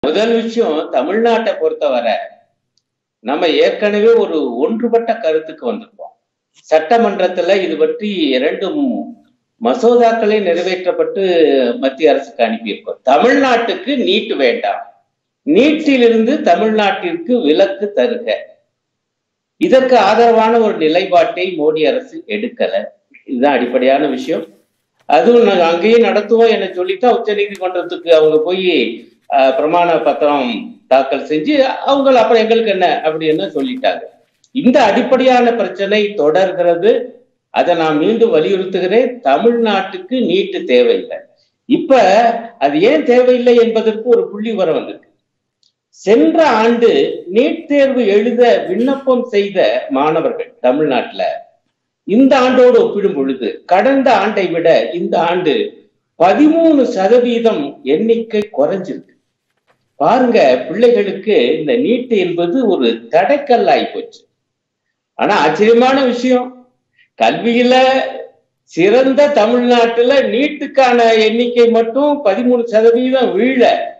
முதல் விஷயம் தமிழ்நாட்டை பொறுத்தவரை நம்ம ஏற்கனவே ஒரு ஒன்றுபட்ட கருத்துக்கு வந்திருக்கோம் சட்டமன்றத்துல இது பற்றி இரண்டு மு- மசோதாக்களே நிறைவேற்றப்பட்டு மத்திய அரசுக்கு அனுப்பியிருக்கோம் தமிழ்நாட்டுக்கு நீட் வேண்டாம் நீட்டிலிருந்து தமிழ்நாட்டிற்கு விலக்கு தருக இதற்கு ஆதரவான ஒரு நிலைப்பாட்டை மோடி அரசு எடுக்கல இதுதான் அடிப்படையான விஷயம் அதுவும் நாங்க அங்கேயே நடத்துவோம் என சொல்லித்தான் உச்ச நீதிமன்றத்துக்கு அவங்க போய் ஆஹ், பிரமாண பத்திரம் தாக்கல் செஞ்சு அவங்க அப்புறம் எங்களுக்கு என்ன அப்படின்னு சொல்லிட்டாங்க இந்த அடிப்படையான பிரச்சனை தொடர்கிறது அதை நான் மீண்டும் வலியுறுத்துகிறேன் தமிழ்நாட்டுக்கு நீட்டு தேவையில்லை இப்ப அது ஏன் தேவையில்லை என்பதற்கு ஒரு புள்ளி வர வந்திருக்கு சென்ற ஆண்டு நீட் தேர்வு எழுத விண்ணப்பம் செய்த மாணவர்கள் தமிழ்நாட்டுல இந்த ஆண்டோடு ஒப்பிடும் பொழுது கடந்த ஆண்டை விட இந்த ஆண்டு பதிமூணு சதவீதம் எண்ணிக்கை குறைஞ்சிருக்கு பாருங்க பிள்ளைகளுக்கு இந்த நீட்டு என்பது ஒரு தடைக்கல்லாய் போச்சு ஆனா ஆச்சரியமான விஷயம் கல்வியில சிறந்த தமிழ்நாட்டுல நீட்டுக்கான எண்ணிக்கை மட்டும் பதிமூணு சதவீதம் வீழ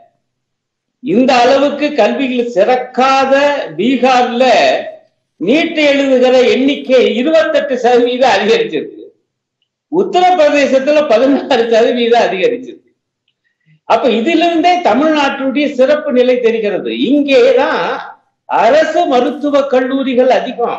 இந்த அளவுக்கு கல்வியில் சிறக்காத பீகார்ல நீட் எழுதுகிற எண்ணிக்கை இருபத்தெட்டு சதவீதம் அதிகரிச்சிருக்கு உத்தரப்பிரதேசத்துல பதினாறு சதவீதம் அதிகரிச்சிருக்கு அப்ப இதிலிருந்தே தமிழ்நாட்டுடைய சிறப்பு நிலை தெரிகிறது இங்கேதான் அரசு மருத்துவ கல்லூரிகள் அதிகம்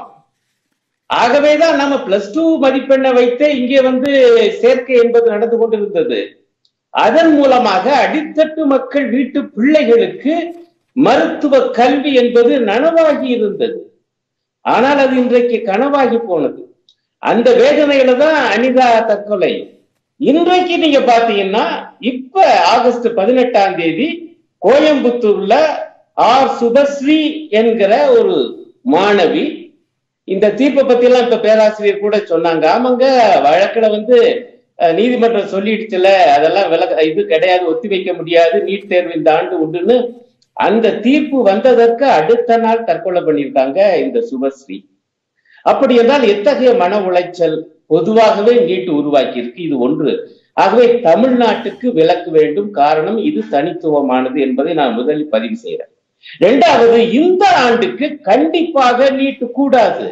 ஆகவேதான் நம்ம பிளஸ் டூ மதிப்பெண்ணை வைத்தே இங்கே வந்து சேர்க்கை என்பது நடந்து கொண்டிருந்தது அதன் மூலமாக அடித்தட்டு மக்கள் வீட்டு பிள்ளைகளுக்கு மருத்துவ கல்வி என்பது நனவாகி இருந்தது ஆனால் அது இன்றைக்கு கனவாகி போனது அந்த வேதனையில தான் அனிதா தற்கொலை இன்றைக்கு நீங்க பாத்தீங்கன்னா இப்ப ஆகஸ்ட் பதினெட்டாம் தேதி கோயம்புத்தூர்ல ஆர் சுபஸ்ரீ என்கிற ஒரு மாணவி இந்த தீர்ப்பை பத்தி எல்லாம் இப்ப பேராசிரியர் கூட சொன்னாங்க ஆமாங்க வழக்குல வந்து அஹ், நீதிமன்றம் சொல்லிடுச்சுல அதெல்லாம் விலக இது கிடையாது ஒத்தி வைக்க முடியாது நீட் தேர்வு இந்த ஆண்டு உண்டுன்னு அந்த தீர்ப்பு வந்ததற்கு அடுத்த நாள் தற்கொலை பண்ணியிருக்காங்க இந்த சுபஸ்ரீ அப்படி என்றால் எத்தகைய மன உளைச்சல் பொதுவாகவே நீட்டு உருவாக்கி இருக்கு இது ஒன்று ஆகவே தமிழ்நாட்டுக்கு விலக்கு வேண்டும் காரணம் இது தனித்துவமானது என்பதை நான் முதலில் பதிவு செய்கிறேன் இரண்டாவது இந்த ஆண்டுக்கு கண்டிப்பாக நீட்டு கூடாது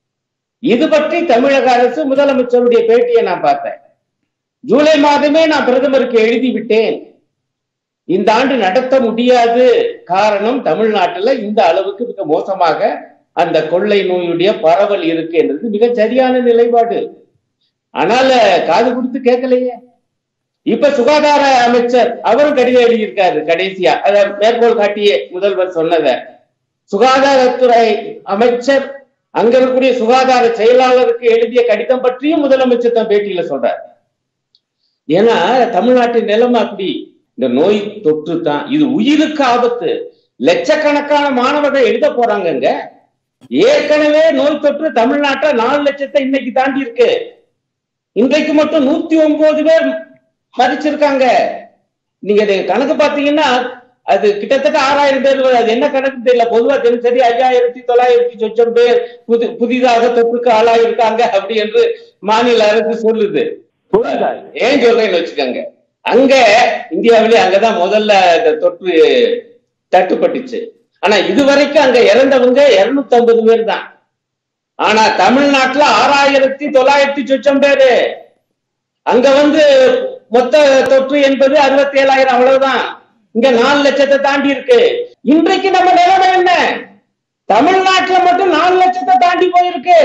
இது பற்றி தமிழக அரசு முதலமைச்சருடைய பேட்டியை நான் பார்த்தேன் ஜூலை மாதமே நான் பிரதமருக்கு எழுதி விட்டேன் இந்த ஆண்டு நடத்த முடியாது காரணம் தமிழ்நாட்டுல இந்த அளவுக்கு மிக மோசமாக அந்த கொள்ளை நோயுடைய பரவல் இருக்கு என்றது மிக சரியான நிலைப்பாடு ஆனால காது கொடுத்து கேட்கலையே இப்ப சுகாதார அமைச்சர் அவரும் கடிதம் எழுதியிருக்காரு கடைசியா அத மேற்கோள் காட்டியே முதல்வர் சொன்னத சுகாதாரத்துறை அமைச்சர் அங்க இருக்கக்கூடிய சுகாதார செயலாளருக்கு எழுதிய கடிதம் பற்றியும் முதலமைச்சர் தான் பேட்டியில சொல்றார் ஏன்னா தமிழ்நாட்டின் நிலைமை அப்படி இந்த நோய் தொற்று தான் இது உயிருக்கு ஆபத்து லட்சக்கணக்கான மாணவர்கள் எழுத போறாங்கங்க ஏற்கனவே நோய் தொற்று தமிழ்நாட்டுல நாலு லட்சத்தை இன்னைக்கு தாண்டி இருக்கு இன்றைக்கு மட்டும் நூத்தி ஒன்பது பேர் மதிச்சிருக்காங்க நீங்க இது கணக்கு பாத்தீங்கன்னா அது கிட்டத்தட்ட ஆறாயிரம் பேர் வருது. அது என்ன கணக்கு தெரியல பொதுவா தினசரி ஐயாயிரத்தி தொள்ளாயிரத்தி சொச்சம் பேர் புது புதிதாக தொற்றுக்கு ஆளாயிருக்காங்க அப்படி என்று மாநில அரசு சொல்லுது ஏன் சொல்றேன்னு வச்சுக்கோங்க அங்க இந்தியாவிலே அங்கதான் முதல்ல இந்த தொற்று தட்டுப்பட்டுச்சு ஆனா இதுவரைக்கும் அங்க இறந்தவங்க இருநூத்தி ஐம்பது பேர் தான் ஆனா தமிழ்நாட்டுல ஆறாயிரத்தி தொள்ளாயிரத்தி சொச்சம் பேரு அங்க வந்து மொத்த தொற்று என்பது அறுபத்தி ஏழாயிரம் அவ்வளவுதான் இங்க நாலு லட்சத்தை தாண்டி இருக்கு இன்றைக்கு நம்ம நிலைமை என்ன தமிழ்நாட்டுல மட்டும் நாலு லட்சத்தை தாண்டி போயிருக்கு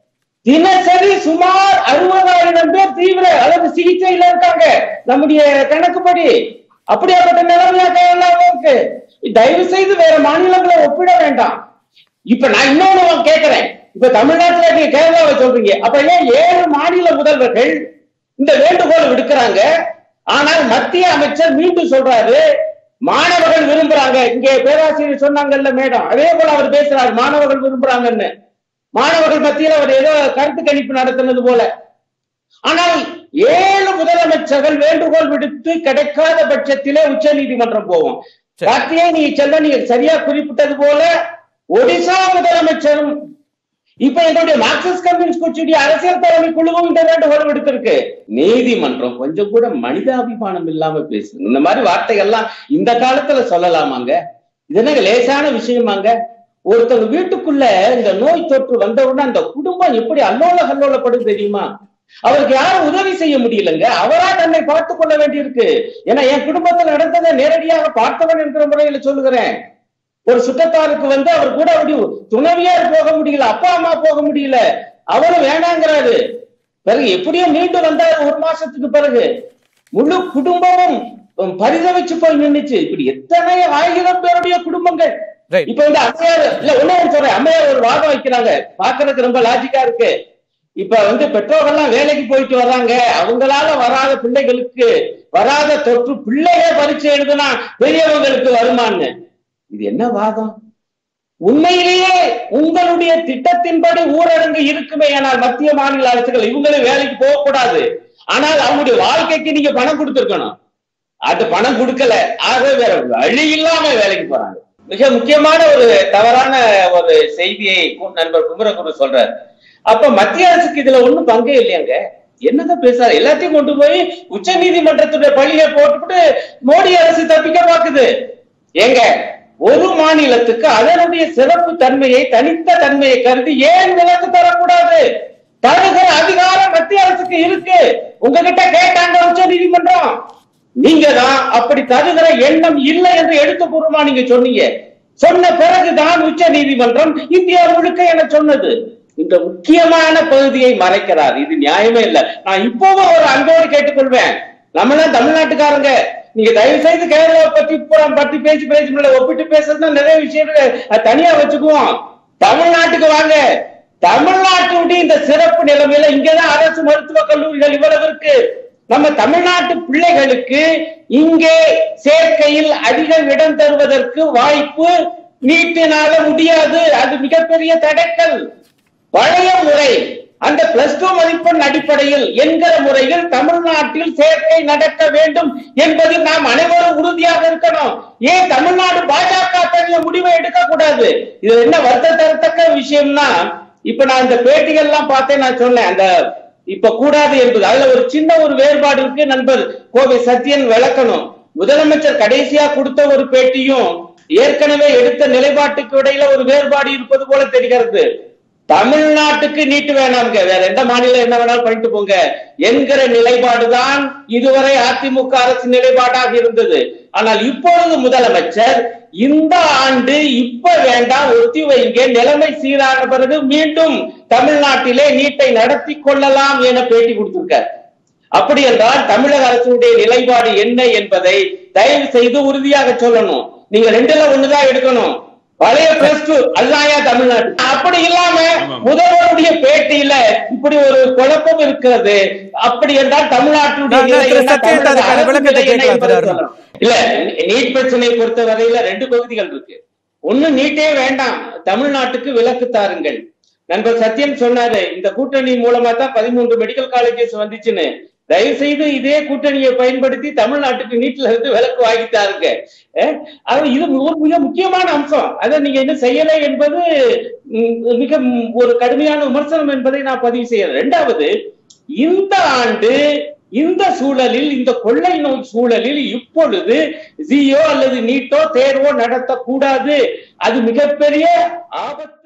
தினசரி சுமார் அறுபதாயிரம் பேர் தீவிர அதாவது சிகிச்சையில இருக்காங்க நம்முடைய கணக்குப்படி அப்படியாப்பட்ட நிலைமையாக எல்லாம் இருக்கு தயவு செய்து வேற மாநிலங்களை ஒப்பிட வேண்டாம் இப்ப நான் இன்னொன்னு கேட்கிறேன் இப்ப தமிழ்நாட்டுல நீங்க கேரளாவை சொல்றீங்க அப்ப ஏன் ஏழு மாநில முதல்வர்கள் இந்த வேண்டுகோள் விடுக்கிறாங்க ஆனால் மத்திய அமைச்சர் மீண்டும் சொல்றாரு மாணவர்கள் விரும்புறாங்க இங்கே பேராசிரியர் சொன்னாங்கல்ல மேடம் அதே போல அவர் பேசுறாரு மாணவர்கள் விரும்புறாங்கன்னு மாணவர்கள் மத்தியில் அவர் ஏதோ கருத்து கணிப்பு நடத்தினது போல ஆனால் ஏழு முதலமைச்சர்கள் வேண்டுகோள் விடுத்து கிடைக்காத பட்சத்திலே உச்ச நீதிமன்றம் போவோம் சரி. கார்த்திகே நீ செல்ல நீங்க சரியா குறிப்பிட்டது போல ஒடிசா முதலமைச்சரும் இப்ப எங்களுடைய மார்க்சிஸ்ட் கம்யூனிஸ்ட் கட்சியுடைய அரசியல் தலைமை குழுவும் இந்த வேண்டுகோள் விடுத்திருக்கு நீதிமன்றம் கொஞ்சம் கூட மனிதாபிமானம் இல்லாம பேசுது இந்த மாதிரி வார்த்தைகள்லாம் இந்த காலத்துல சொல்லலாமாங்க இது என்னங்க லேசான விஷயமாங்க ஒருத்தர் வீட்டுக்குள்ள இந்த நோய் தொற்று வந்தவுடனே அந்த குடும்பம் எப்படி அல்லோல கல்லோலப்படும் தெரியுமா அவருக்கு யாரும் உதவி செய்ய முடியலங்க அவரா தன்னை பார்த்துக் கொள்ள வேண்டியிருக்கு ஏன்னா என் குடும்பத்தில் நடந்ததை நேரடியாக பார்த்தவன் என்கிற முறையில சொல்லுகிறேன் ஒரு சுற்றத்தாருக்கு வந்து அவர் கூட அப்படி துணைவியார் போக முடியல அப்பா அம்மா போக முடியல அவரும் வேணாங்கிறாரு பிறகு எப்படியோ மீண்டும் வந்தாரு ஒரு மாசத்துக்கு பிறகு முழு குடும்பமும் பரிதவிச்சு போய் நின்னுச்சு இப்படி எத்தனை ஆயிரம் பேருடைய குடும்பங்கள் Right. இப்ப வந்து அம்மையார் இல்ல ஒண்ணு சொல்றேன் அம்மையார் ஒரு வாதம் வைக்கிறாங்க பாக்குறதுக்கு ரொம்ப லாஜிக்கா இருக்கு இப்ப வந்து பெற்றோர்கள்லாம் வேலைக்கு போயிட்டு வர்றாங்க அவங்களால வராத பிள்ளைகளுக்கு வராத தொற்று பிள்ளையே பரீட்சை எழுதுனா பெரியவங்களுக்கு வருமான்னு இது என்ன வாதம் உண்மையிலேயே உங்களுடைய திட்டத்தின்படி ஊரடங்கு இருக்குமே ஆனால் மத்திய மாநில அரசுகள் இவங்களும் வேலைக்கு போகக்கூடாது ஆனால் அவங்களுடைய வாழ்க்கைக்கு நீங்க பணம் கொடுத்திருக்கணும் அது பணம் கொடுக்கல ஆகவே வேற வழி இல்லாம வேலைக்கு போறாங்க மிக முக்கியமான ஒரு தவறான ஒரு செய்தியை கு- நண்பர் குமரகுரு சொல்றாரு அப்ப மத்திய அரசுக்கு இதுல ஒண்ணும் பங்கே இல்லையாங்க என்னதான் பேசுறாரு எல்லாத்தையும் கொண்டு போய் உச்ச நீதிமன்றத்துடைய பழியை போட்டுவிட்டு மோடி அரசு தப்பிக்க பாக்குது ஏங்க ஒரு மாநிலத்துக்கு அதனுடைய சிறப்பு தன்மையை தனித்த தன்மையை கருதி ஏன் விலக்கு தரக்கூடாது தருகிற அதிகாரம் மத்திய அரசுக்கு இருக்கு உங்ககிட்ட கேட்டாங்க உச்ச நீதிமன்றம் நீங்க தான் அப்படி தருகிற எண்ணம் இல்லை என்று எழுத்துப்பூர்வமா நீங்க சொன்னீங்க சொன்ன பிறகுதான் உச்ச நீதிமன்றம் இந்தியா முழுக்க என சொன்னது இந்த முக்கியமான பகுதியை மறைக்கிறார் இது நியாயமே இல்ல நான் இப்பவும் ஒரு அன்போடு கேட்டுக்கொள்வேன் நம்மளாம் தமிழ்நாட்டுக்காரங்க நீங்க தயவு செய்து கேரளாவை பத்தி பூரா பத்தி பேசி பேசி முடியல ஒப்பிட்டு பேசுறதுனா நிறைய விஷயங்கள் அது தனியா வச்சுக்குவோம் தமிழ்நாட்டுக்கு வாங்க தமிழ்நாட்டுடைய இந்த சிறப்பு நிலைமையில இங்கதான் அரசு மருத்துவக் கல்லூரிகள் இவ்வளவு இருக்கு நம்ம தமிழ்நாட்டு பிள்ளைகளுக்கு இங்கே சேர்க்கையில் அதிக இடம் தருவதற்கு வாய்ப்பு நீட்டினால முடியாது அது மிகப்பெரிய தடைக்கல் பழைய முறை அந்த பிளஸ் டூ மதிப்பெண் அடிப்படையில் என்கிற முறையில் தமிழ்நாட்டில் சேர்க்கை நடக்க வேண்டும் என்பதில் நாம் அனைவரும் உறுதியாக இருக்கணும் ஏன் தமிழ்நாடு பாஜக தனிய முடிவை எடுக்க கூடாது இது என்ன வருத்த தரத்தக்க விஷயம்னா இப்ப நான் இந்த பேட்டிகள் எல்லாம் பார்த்தேன் நான் சொன்னேன் அந்த இப்ப கூடாது என்பது அதுல ஒரு சின்ன ஒரு வேறுபாடு இருக்கு நண்பர் கோவை சத்யன் விளக்கணும் முதலமைச்சர் கடைசியா கொடுத்த ஒரு பேட்டியும் ஏற்கனவே எடுத்த நிலைப்பாட்டுக்கு இடையில ஒரு வேறுபாடு இருப்பது போல தெரிகிறது தமிழ்நாட்டுக்கு நீட்டு வேணாம்ங்க வேற எந்த மாநிலம் என்ன வேணாலும் பண்ணிட்டு போங்க என்கிற நிலைப்பாடுதான் இதுவரை அதிமுக அரசு நிலைப்பாடாக இருந்தது ஆனால் இப்பொழுது முதலமைச்சர் இந்த ஆண்டு இப்ப வேண்டாம் ஒத்தி வைங்க நிலைமை சீரான பிறகு மீண்டும் தமிழ்நாட்டிலே நீட்டை நடத்தி கொள்ளலாம் என பேட்டி கொடுத்திருக்கார் அப்படி என்றால் தமிழக அரசுடைய நிலைப்பாடு என்ன என்பதை தயவு செய்து உறுதியாக சொல்லணும் நீங்க ரெண்டுல ஒண்ணுதான் எடுக்கணும் பழைய பிளஸ் டூ அல்லாயா தமிழ்நாடு அப்படி இல்லாம முதல்வருடைய பேட்டியில இப்படி ஒரு குழப்பம் இருக்கிறது அப்படி என்றால் தமிழ்நாட்டுடைய நான் நிலை திரு என்ன, சத்யன் தமிழக அதுக்கான அரசு விளக்கத்தை நிலை என்ன கேட்கலாம் என்பதை திரு அருண். சொல்லணும். இல்ல நீட் பிரச்சனை பொறுத்த வரையில ரெண்டு பகுதிகள் இருக்கு ஒண்ணு நீட்டே வேண்டாம் தமிழ்நாட்டுக்கு விலக்கு தாருங்கள் நண்பர் சத்யன் சொன்னாரு இந்த கூட்டணி மூலமா தான் பதிமூன்று மெடிக்கல் காலேஜஸ் வந்துச்சுன்னு தயவு செய்து இதே கூட்டணியை பயன்படுத்தி தமிழ்நாட்டுக்கு நீட்ல இருந்து விலக்கு வாங்கித்தாருங்க அஹ், அது இது ஒரு மிக முக்கியமான அம்சம் அதை நீங்க என்ன செய்யலை என்பது ம், மிக ம், ஒரு கடுமையான விமர்சனம் என்பதை நான் பதிவு செய்யறேன் இரண்டாவது இந்த ஆண்டு இந்த சூழலில் இந்த கொள்ளை நோய் சூழலில் இப்பொழுது ஜியோ அல்லது நீட்டோ தேர்வோ நடத்தக்கூடாது அது மிகப்பெரிய ஆபத்து